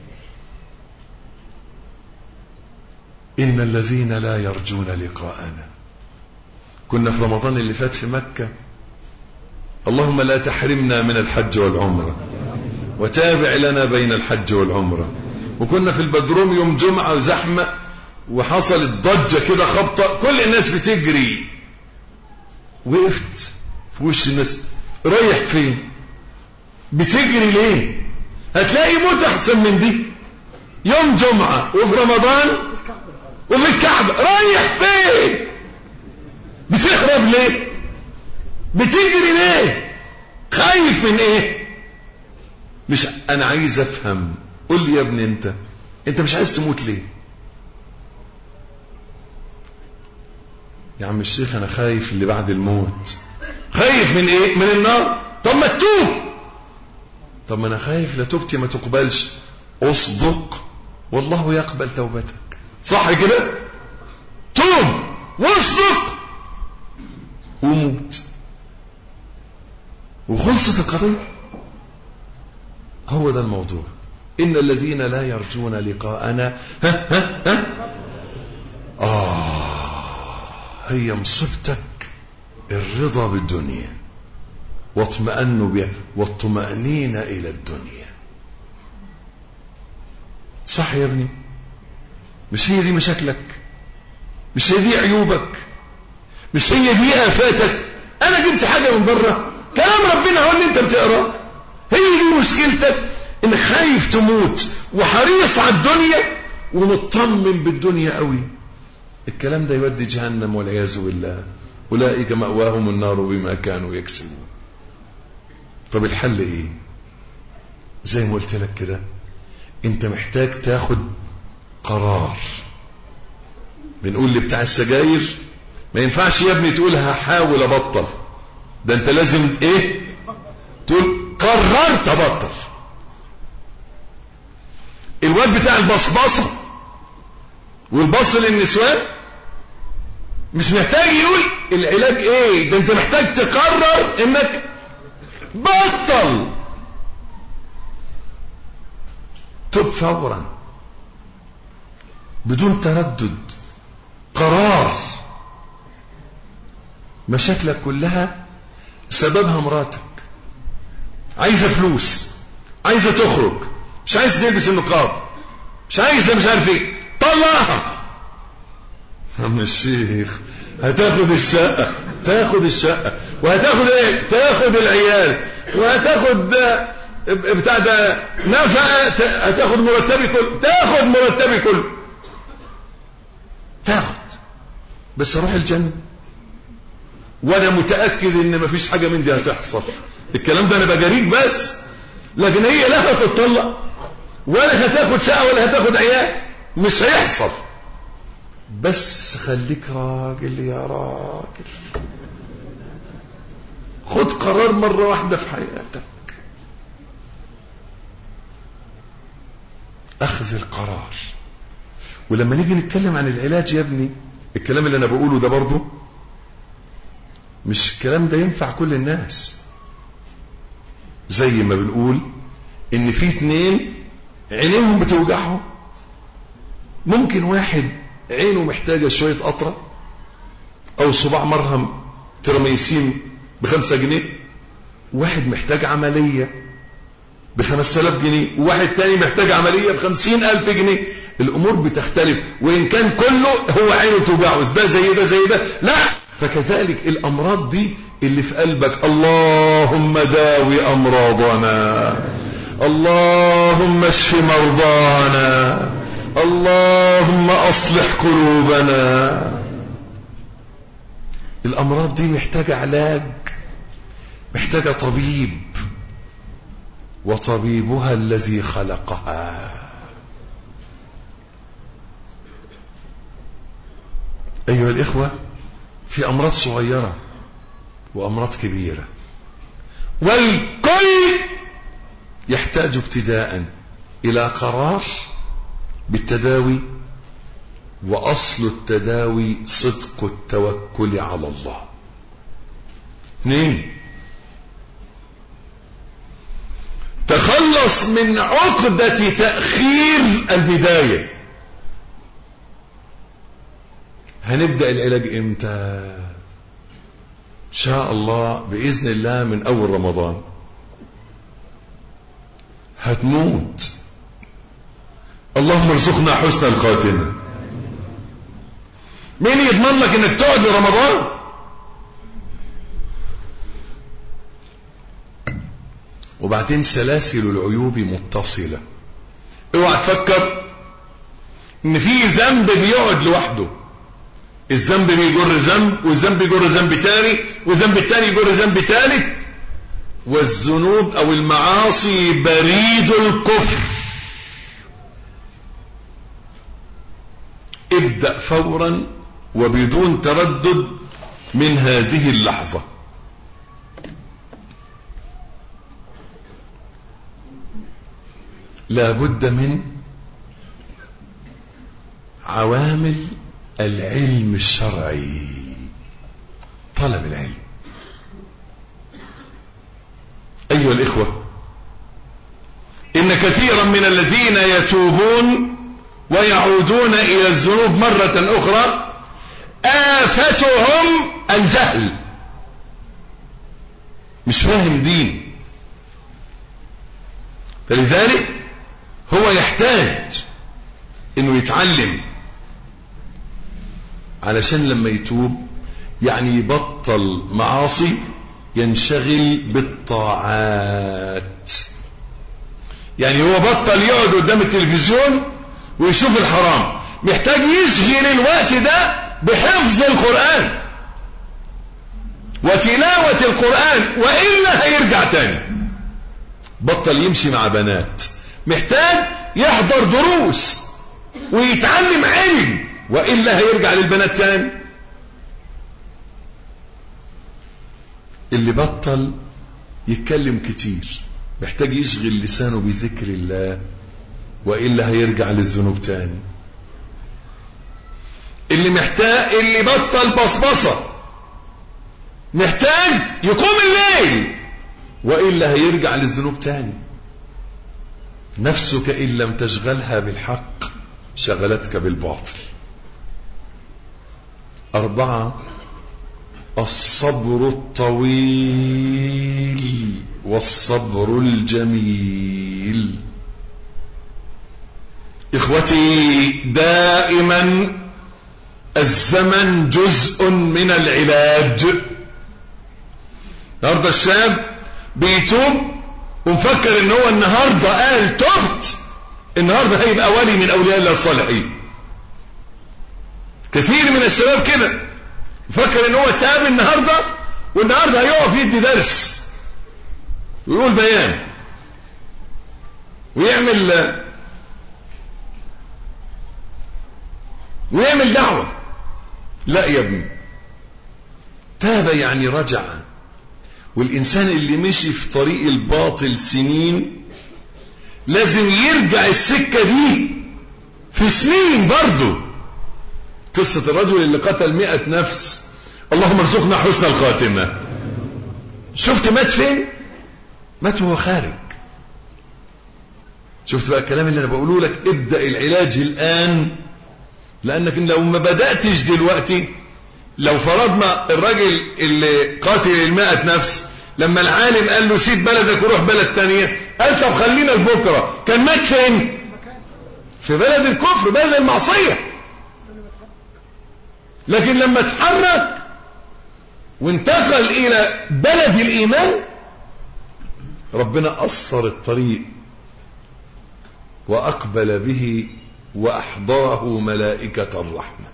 إن الذين لا يرجون لقاءنا كنا في رمضان اللي فات في مكة اللهم لا تحرمنا من الحج والعمرة وتابع لنا بين الحج والعمرة وكنا في البدروم يوم جمعة زحمة وحصلت ضجة كده خبطة كل الناس بتجري وقفت في وش الناس رايح فين بتجري ليه هتلاقي موت احسن من دي يوم جمعة وفي رمضان وفي الكعبة رايح فين بتهرب ليه بتجري ليه خايف من ايه مش انا عايز افهم قول لي يا ابني انت انت مش عايز تموت ليه يا عم الشيخ انا خايف اللي بعد الموت خايف من ايه من النار طب ما تتوب طب ما انا خايف لا توبتي ما تقبلش اصدق والله يقبل توبتك صح كده توب واصدق وموت وخلصت القضية هو ده الموضوع إن الذين لا يرجون لقاءنا ها ها ها آه هي مصيبتك الرضا بالدنيا واطمأنوا بها والطمأنينة إلى الدنيا صح يا ابني مش هي دي مشاكلك مش هي دي عيوبك مش هي دي آفاتك أنا جبت حاجة من بره كلام ربنا هو اللي أنت بتقراه هي دي مشكلتك إنك خايف تموت وحريص على الدنيا ومطمن بالدنيا قوي الكلام ده يودي جهنم والعياذ بالله أولئك مأواهم النار بما كانوا يكسبون طب الحل ايه زي ما قلت لك كده انت محتاج تاخد قرار بنقول لبتاع السجاير ما ينفعش يا ابني تقول هحاول ابطل ده انت لازم ايه تقول قررت ابطل الواد بتاع البصبصه والبص للنسوان مش محتاج يقول العلاج ايه ده انت محتاج تقرر انك بطل تب فورا بدون تردد قرار مشاكلك كلها سببها مراتك عايزة فلوس عايزة تخرج مش عايز تلبس النقاب مش عايزة مش عارف ايه طلعها عم الشيخ هتاخد الشقة تاخد الشقة وهتاخد ايه تاخد العيال وهتاخد بتاع ده نفقة هتاخد مرتبي كله تاخد مرتبي كله تاخد بس اروح الجنة وانا متأكد ان مفيش حاجة من دي هتحصل الكلام ده انا بجاريك بس لكن هي لا هتطلق ولا هتاخد شقة ولا هتاخد عيال مش هيحصل بس خليك راجل يا راجل خد قرار مرة واحدة في حياتك أخذ القرار ولما نيجي نتكلم عن العلاج يا ابني الكلام اللي أنا بقوله ده برضه مش الكلام ده ينفع كل الناس زي ما بنقول إن في اتنين عينيهم بتوجعهم ممكن واحد عينه محتاجة شوية قطرة أو صباع مرهم ترميسين بخمسة جنيه واحد محتاج عملية بخمسة آلاف جنيه وواحد تاني محتاج عملية بخمسين ألف جنيه الأمور بتختلف وإن كان كله هو عينه توجعه ده زي ده زي ده لا فكذلك الأمراض دي اللي في قلبك اللهم داوي أمراضنا اللهم اشف مرضانا اللهم أصلح قلوبنا الأمراض دي محتاجة علاج محتاجة طبيب وطبيبها الذي خلقها أيها الإخوة في أمراض صغيرة وأمراض كبيرة والكل يحتاج ابتداء إلى قرار بالتداوي وأصل التداوي صدق التوكل على الله اثنين تخلص من عقدة تأخير البداية هنبدأ العلاج امتى ان شاء الله بإذن الله من أول رمضان هتموت اللهم ارزقنا حسن الخاتمة مين يضمن لك انك تقعد لرمضان وبعدين سلاسل العيوب متصلة اوعى تفكر ان في ذنب بيقعد لوحده الذنب بيجر ذنب والذنب يجر ذنب تاني والذنب التاني يجر ذنب تالت والذنوب او المعاصي بريد الكفر ابدأ فورا وبدون تردد من هذه اللحظة لا بد من عوامل العلم الشرعي طلب العلم أيها الإخوة إن كثيرا من الذين يتوبون ويعودون إلى الذنوب مرة أخرى آفتهم الجهل مش فاهم دين فلذلك هو يحتاج انه يتعلم علشان لما يتوب يعني يبطل معاصي ينشغل بالطاعات يعني هو بطل يقعد قدام التلفزيون ويشوف الحرام محتاج يشغل الوقت ده بحفظ القرآن وتلاوة القرآن وإلا هيرجع تاني بطل يمشي مع بنات محتاج يحضر دروس ويتعلم علم وإلا هيرجع للبنات تاني اللي بطل يتكلم كتير محتاج يشغل لسانه بذكر الله وإلا هيرجع للذنوب تاني اللي محتاج اللي بطل بصبصة محتاج يقوم الليل وإلا هيرجع للذنوب تاني نفسك إن لم تشغلها بالحق شغلتك بالباطل أربعة الصبر الطويل والصبر الجميل إخوتي دائما الزمن جزء من العلاج النهارده الشاب بيتوب ومفكر ان هو النهارده قال تبت النهارده هيبقى ولي من اولياء الله الصالحين كثير من الشباب كده مفكر ان هو تاب النهارده والنهارده هيقف يدي درس ويقول بيان ويعمل ويعمل دعوه لا يا ابني تاب يعني رجع والإنسان اللي مشي في طريق الباطل سنين لازم يرجع السكة دي في سنين برضه قصة الرجل اللي قتل مئة نفس اللهم ارزقنا حسن الخاتمة شفت مات فين مات وهو خارج شفت بقى الكلام اللي انا بقوله لك ابدأ العلاج الآن لأنك لو ما بدأتش دلوقتي لو فرضنا الراجل اللي قاتل المائة نفس لما العالم قال له سيب بلدك وروح بلد تانية قال طب خلينا لبكرة كان مات فين في بلد الكفر بلد المعصية لكن لما اتحرك وانتقل الى بلد الايمان ربنا قصر الطريق واقبل به واحضره ملائكة الرحمة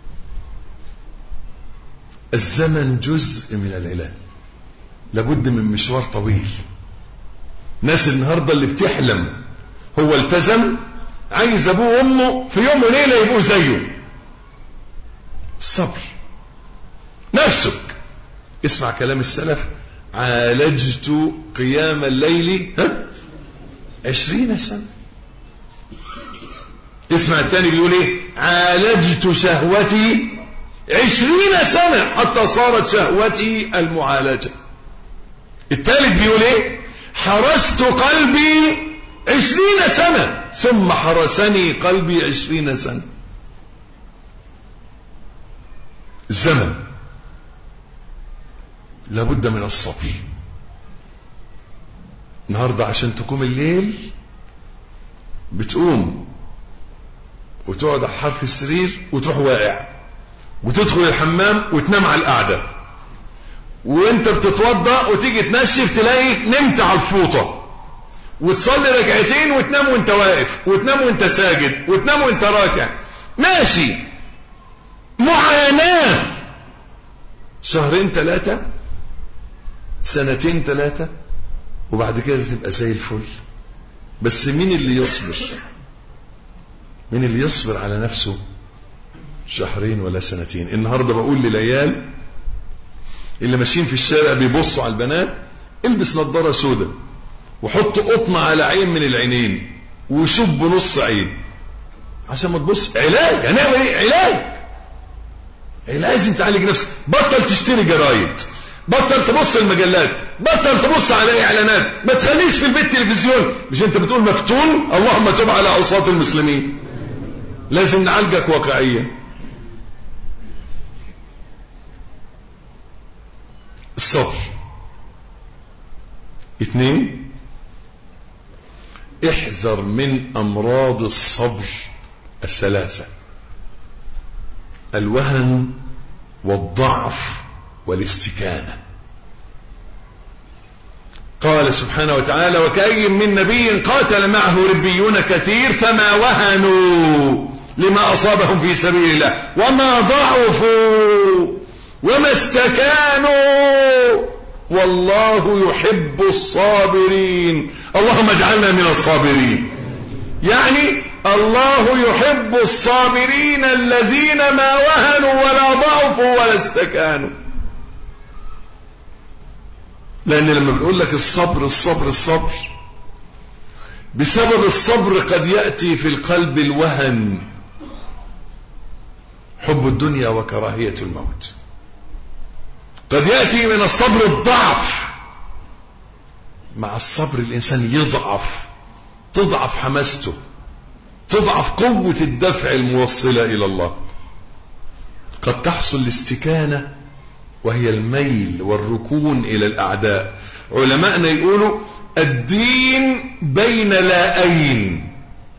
الزمن جزء من العلاج لابد من مشوار طويل ناس النهاردة اللي بتحلم هو التزم عايز ابوه وامه في يوم وليلة يبقوا زيه الصبر نفسك اسمع كلام السلف عالجت قيام الليل ها عشرين سنة اسمع الثاني بيقول ايه عالجت شهوتي عشرين سنة حتى صارت شهوتي المعالجة الثالث بيقول ايه حرست قلبي عشرين سنة ثم حرسني قلبي عشرين سنة الزمن لابد من الصبر النهاردة عشان تقوم الليل بتقوم وتقعد على حرف السرير وتروح واقع وتدخل الحمام وتنام على القعدة وانت بتتوضا وتيجي تنشف تلاقي نمت على الفوطة وتصلي ركعتين وتنام وانت واقف وتنام وانت ساجد وتنام وانت راكع ماشي معاناة شهرين ثلاثة سنتين ثلاثة وبعد كده تبقى زي الفل بس مين اللي يصبر مين اللي يصبر على نفسه شهرين ولا سنتين النهاردة بقول للعيال اللي ماشيين في الشارع بيبصوا على البنات البس نظارة سودة وحط قطن على عين من العينين وشوف بنص عين عشان ما تبص علاج هنعمل ايه علاج لازم تعالج نفسك بطل تشتري جرايد بطل تبص المجلات بطل تبص على اعلانات ما تخليش في البيت تلفزيون مش انت بتقول مفتون اللهم تب على عصاة المسلمين لازم نعالجك واقعيا الصبر اثنين احذر من امراض الصبر الثلاثة الوهن والضعف والاستكانة قال سبحانه وتعالى وكأي من نبي قاتل معه ربيون كثير فما وهنوا لما أصابهم في سبيل الله وما ضعفوا وما استكانوا والله يحب الصابرين اللهم اجعلنا من الصابرين يعني الله يحب الصابرين الذين ما وهنوا ولا ضعفوا ولا استكانوا لأن لما بنقول لك الصبر الصبر الصبر بسبب الصبر قد يأتي في القلب الوهن حب الدنيا وكراهية الموت قد يأتي من الصبر الضعف مع الصبر الإنسان يضعف تضعف حماسته تضعف قوة الدفع الموصلة إلى الله قد تحصل الاستكانة وهي الميل والركون إلى الأعداء علماءنا يقولوا الدين بين لاءين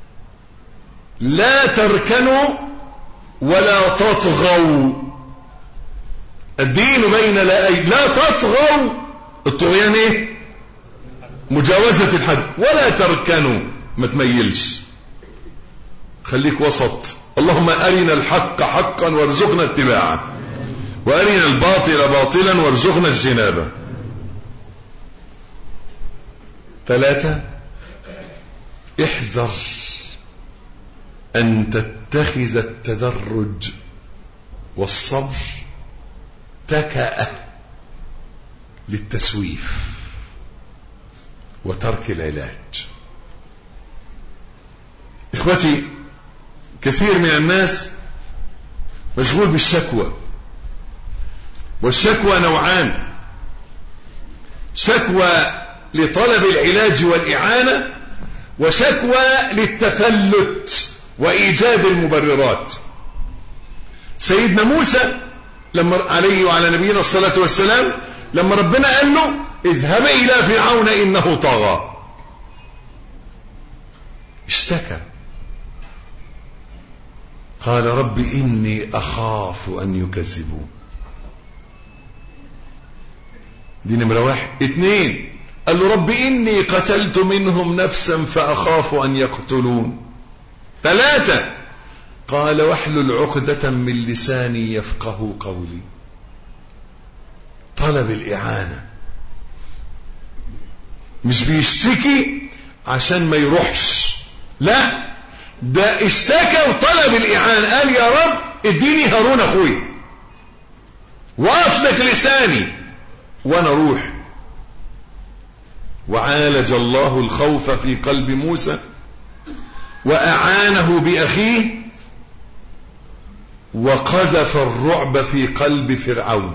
لا تركنوا ولا تطغوا الدين بين لاءين لا تطغوا الطغيان ايه مجاوزة الحد ولا تركنوا ما تميلش خليك وسط اللهم أرنا الحق حقا وارزقنا اتباعه وأرنا الباطل باطلا وارزقنا اجتنابه ثلاثة احذر أن تتخذ التدرج والصبر تكأة للتسويف وترك العلاج اخوتي كثير من الناس مشغول بالشكوى والشكوى نوعان شكوى لطلب العلاج والإعانة وشكوى للتفلت وإيجاد المبررات سيدنا موسى لما عليه وعلى نبينا الصلاة والسلام لما ربنا قال له اذهب إلى فرعون إنه طغى اشتكى قال رب إني أخاف أن يكذبون دي نمرة واحد اثنين قال له رب إني قتلت منهم نفسا فأخاف أن يقتلون ثلاثة قال واحلل عقدة من لساني يفقه قولي طلب الإعانة مش بيشتكي عشان ما يروحش لا ده اشتكى وطلب الإعانة قال يا رب اديني هارون أخوي وأفلك لساني وأنا أروح وعالج الله الخوف في قلب موسى وأعانه بأخيه وقذف الرعب في قلب فرعون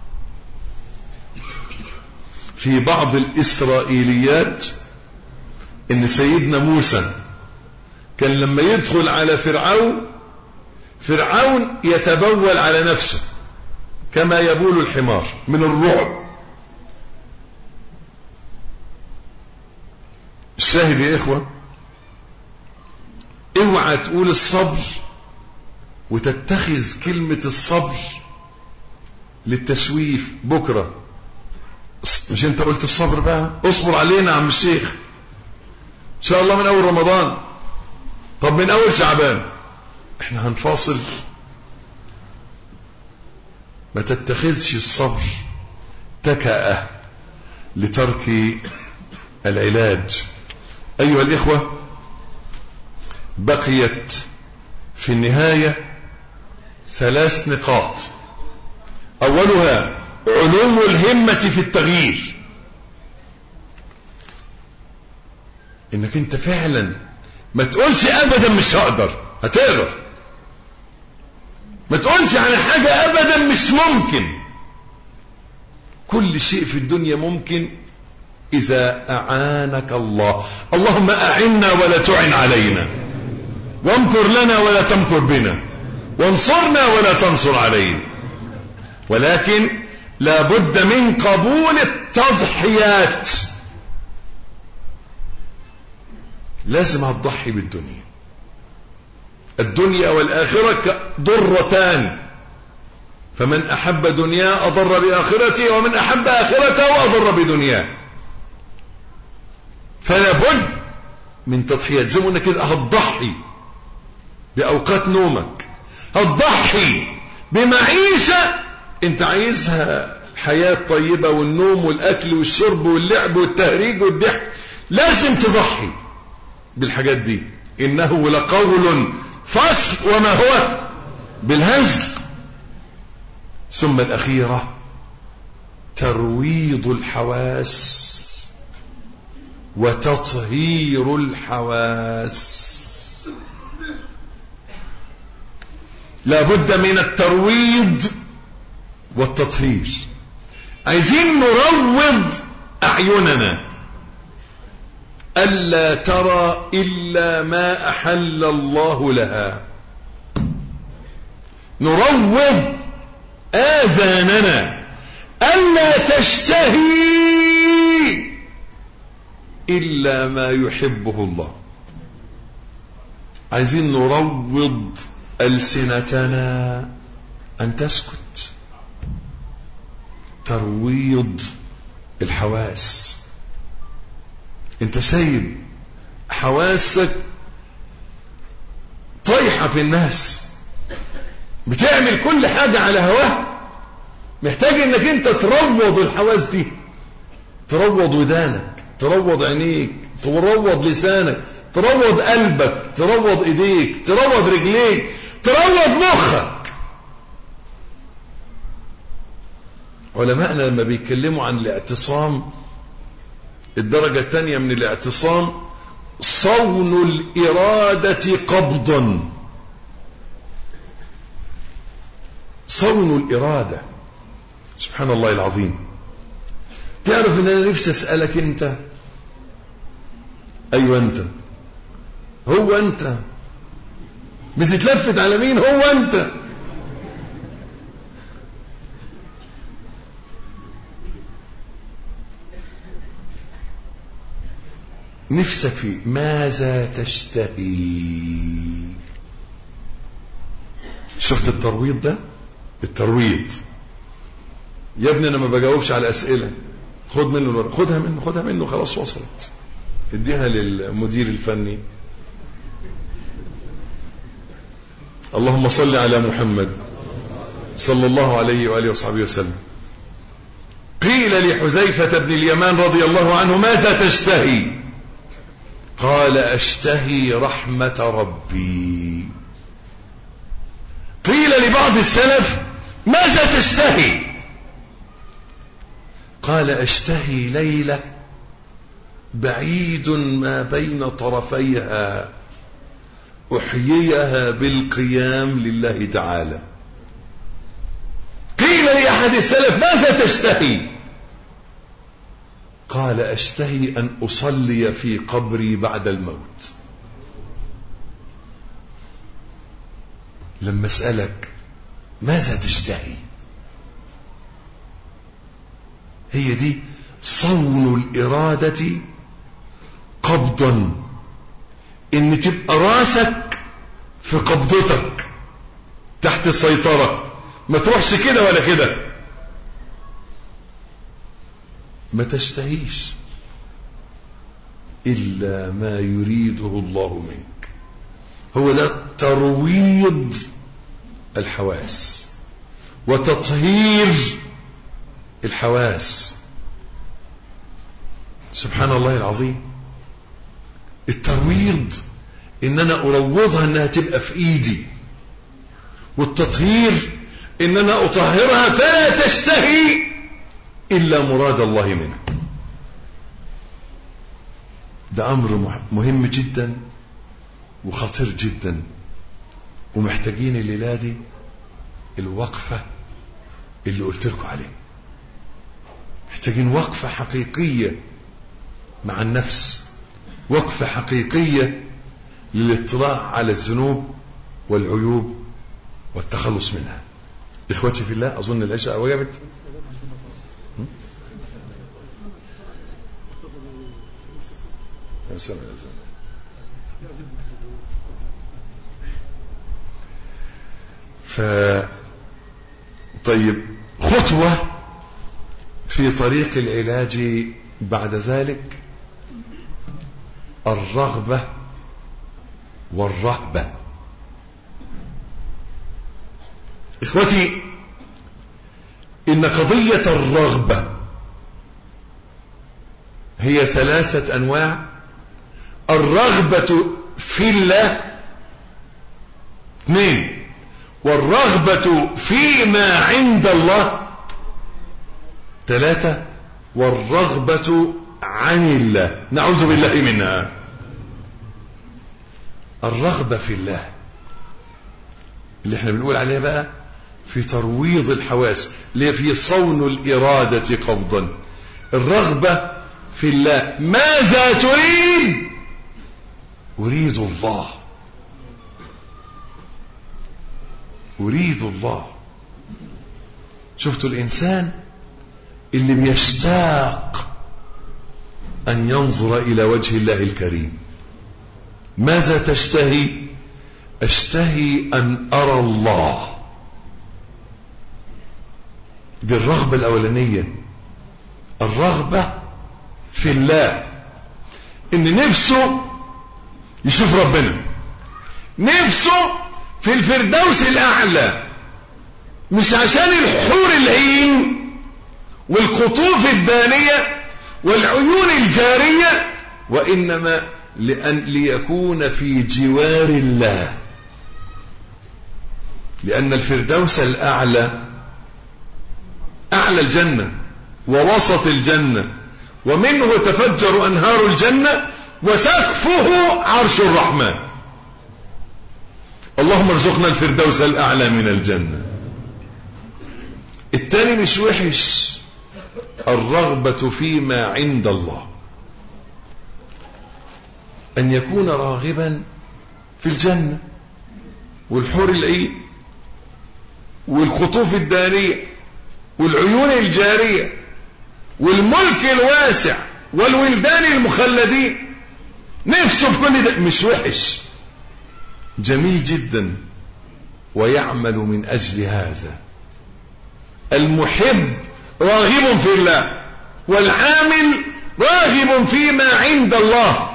في بعض الإسرائيليات إن سيدنا موسى كان لما يدخل على فرعون فرعون يتبول على نفسه كما يبول الحمار من الرعب الشاهد يا إخوة اوعى تقول الصبر وتتخذ كلمة الصبر للتسويف بكرة مش انت قلت الصبر بقى اصبر علينا يا عم الشيخ ان شاء الله من اول رمضان طب من اول شعبان احنا هنفاصل ما تتخذش الصبر تكأة لترك العلاج ايها الاخوة بقيت في النهاية ثلاث نقاط اولها علو الهمة في التغيير انك انت فعلا ما تقولش ابدا مش هقدر هتقدر ما تقولش عن حاجة ابدا مش ممكن كل شيء في الدنيا ممكن اذا اعانك الله اللهم اعنا ولا تعن علينا وامكر لنا ولا تمكر بنا وانصرنا ولا تنصر علينا ولكن لا بد من قبول التضحيات لازم هتضحي بالدنيا الدنيا والآخرة ضرتان فمن أحب دنياه أضر بآخرته ومن أحب آخرته أضر بدنياه فلا بد من تضحيات زي ما قلنا كده هتضحي بأوقات نومك هتضحي بمعيشة انت عايزها حياة طيبة والنوم والأكل والشرب واللعب والتهريج والضحك لازم تضحي بالحاجات دي إنه لقول فصل وما هو بالهزل ثم الأخيرة ترويض الحواس وتطهير الحواس لا بد من الترويض والتطهير عايزين نروض أعيننا ألا ترى إلا ما أحل الله لها نروض آذاننا ألا تشتهي إلا ما يحبه الله عايزين نروض ألسنتنا أن تسكت ترويض الحواس انت سايب حواسك طايحة في الناس بتعمل كل حاجة على هواه محتاج انك انت تروض الحواس دي تروض ودانك تروض عينيك تروض لسانك تروض قلبك تروض ايديك تروض رجليك تروض مخك علماءنا لما بيتكلموا عن الاعتصام الدرجة الثانية من الاعتصام صون الإرادة قبضا صون الإرادة سبحان الله العظيم تعرف ان انا نفسي اسألك انت ايوه انت هو انت بتتلفت على مين هو انت نفسك في ماذا تشتهي شفت الترويض ده الترويض يا ابني انا ما بجاوبش على اسئله خد منه الورق خدها منه خدها منه خلاص وصلت اديها للمدير الفني اللهم صل على محمد صلى الله عليه واله وصحبه وسلم قيل لحذيفه بن اليمان رضي الله عنه ماذا تشتهي قال اشتهي رحمه ربي قيل لبعض السلف ماذا تشتهي قال اشتهي ليله بعيد ما بين طرفيها احييها بالقيام لله تعالى قيل لاحد السلف ماذا تشتهي قال اشتهي ان اصلي في قبري بعد الموت لما اسالك ماذا تشتهي هي دي صون الاراده قبضا ان تبقى راسك في قبضتك تحت السيطره ما تروحش كده ولا كده ما تشتهيش إلا ما يريده الله منك هو ده ترويض الحواس وتطهير الحواس سبحان الله العظيم الترويض ان انا اروضها انها تبقى في ايدي والتطهير ان انا اطهرها فلا تشتهي إلا مراد الله منه ده أمر مهم جدا وخطير جدا ومحتاجين الليلة دي الوقفة اللي قلت لكم عليه محتاجين وقفة حقيقية مع النفس وقفة حقيقية للاطلاع على الذنوب والعيوب والتخلص منها إخوتي في الله أظن العشاء وجبت يا سلام يا سلام ف طيب خطوة في طريق العلاج بعد ذلك الرغبة والرهبة إخوتي إن قضية الرغبة هي ثلاثة أنواع الرغبة في الله اثنين والرغبة فيما عند الله ثلاثة والرغبة عن الله نعوذ بالله منها الرغبة في الله اللي احنا بنقول عليها بقى في ترويض الحواس اللي في صون الإرادة قبضا الرغبة في الله ماذا تريد أريد الله أريد الله شفتوا الإنسان اللي بيشتاق أن ينظر إلى وجه الله الكريم ماذا تشتهي أشتهي أن أرى الله دي الرغبة الأولانية الرغبة في الله إن نفسه يشوف ربنا نفسه في الفردوس الأعلى مش عشان الحور العين والقطوف الدانية والعيون الجارية وإنما لأن ليكون في جوار الله لأن الفردوس الأعلى أعلى الجنة ووسط الجنة ومنه تفجر أنهار الجنة وسقفه عرش الرحمن اللهم ارزقنا الفردوس الأعلى من الجنة التاني مش وحش الرغبة فيما عند الله أن يكون راغبا في الجنة والحور العين والخطوف الدانية والعيون الجارية والملك الواسع والولدان المخلدين نفسه في كل ده مش وحش جميل جدا ويعمل من أجل هذا المحب راغب في الله والعامل راغب فيما عند الله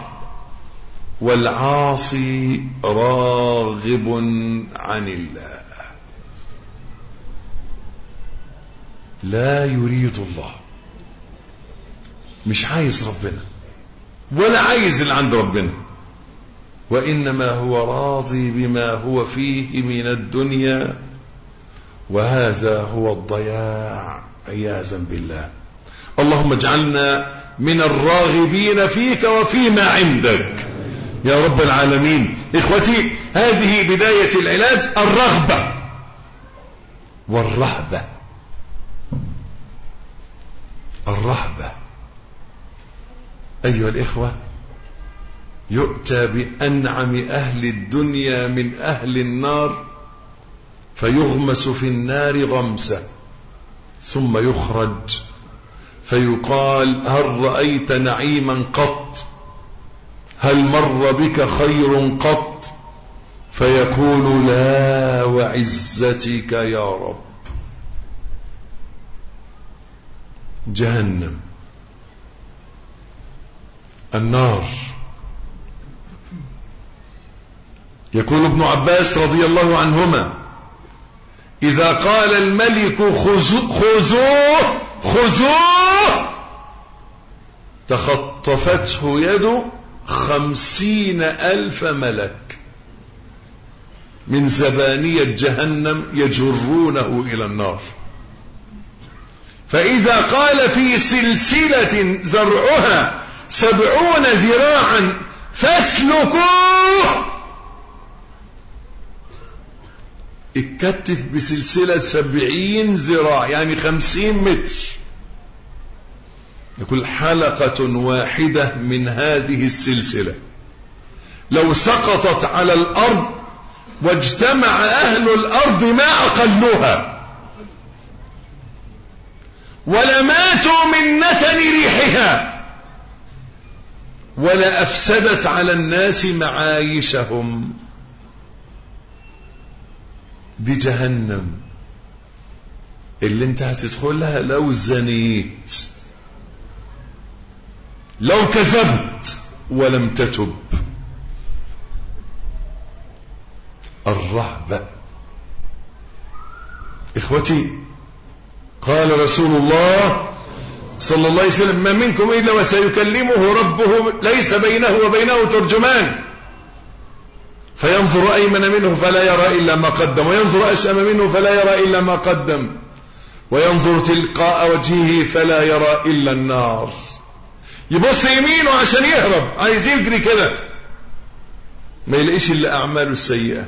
والعاصي راغب عن الله لا يريد الله مش عايز ربنا ولا عايز اللي عند ربنا وإنما هو راضي بما هو فيه من الدنيا وهذا هو الضياع عياذا بالله اللهم اجعلنا من الراغبين فيك وفيما عندك يا رب العالمين إخوتي هذه بداية العلاج الرغبة والرهبة الرهبة أيها الإخوة يؤتى بأنعم أهل الدنيا من أهل النار فيغمس في النار غمسة ثم يخرج فيقال هل رأيت نعيما قط هل مر بك خير قط فيقول لا وعزتك يا رب جهنم النار يقول ابن عباس رضي الله عنهما إذا قال الملك خذوه خذوه تخطفته يد خمسين ألف ملك من زبانية جهنم يجرونه إلى النار فإذا قال في سلسلة زرعها سبعون ذراعا فاسلكوه اتكتف بسلسلة سبعين ذراع يعني خمسين متر يقول حلقة واحدة من هذه السلسلة لو سقطت على الأرض واجتمع أهل الأرض ما أقلوها ولماتوا من نتن ريحها ولا أفسدت على الناس معايشهم دي جهنم اللي انت هتدخلها لو زنيت لو كذبت ولم تتب الرهبة إخوتي قال رسول الله صلى الله عليه وسلم ما منكم إلا وسيكلمه ربه ليس بينه وبينه ترجمان فينظر أيمن منه فلا يرى إلا ما قدم وينظر أشأم منه فلا يرى إلا ما قدم وينظر تلقاء وجهه فلا يرى إلا النار يبص يمينه عشان يهرب عايز يجري كده ما يلاقيش إلا أعماله السيئة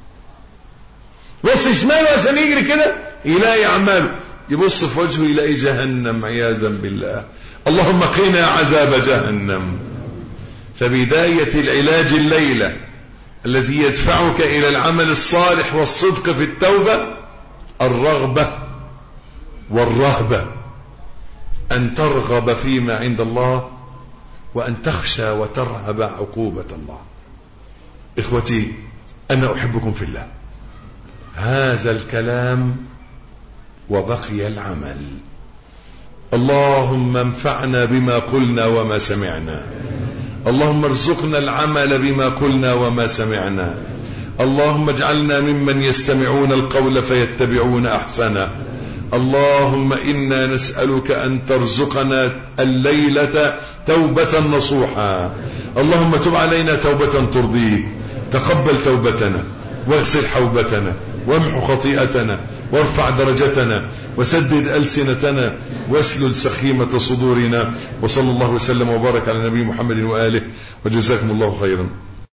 بص شماله عشان يجري كده يلاقي أعماله يبص في وجهه يلاقي جهنم عياذا بالله اللهم قنا عذاب جهنم فبداية العلاج الليلة الذي يدفعك إلى العمل الصالح والصدق في التوبة الرغبة والرهبة أن ترغب فيما عند الله وأن تخشى وترهب عقوبة الله إخوتي أنا أحبكم في الله هذا الكلام وبقي العمل اللهم انفعنا بما قلنا وما سمعنا اللهم ارزقنا العمل بما قلنا وما سمعنا اللهم اجعلنا ممن يستمعون القول فيتبعون احسنه اللهم انا نسالك ان ترزقنا الليله توبه نصوحا اللهم تب علينا توبه ترضيك تقبل توبتنا واغسل حوبتنا وامحو خطيئتنا وارفع درجتنا وسدد ألسنتنا واسلل سخيمة صدورنا وصلى الله وسلم وبارك على نبي محمد وآله وجزاكم الله خيرا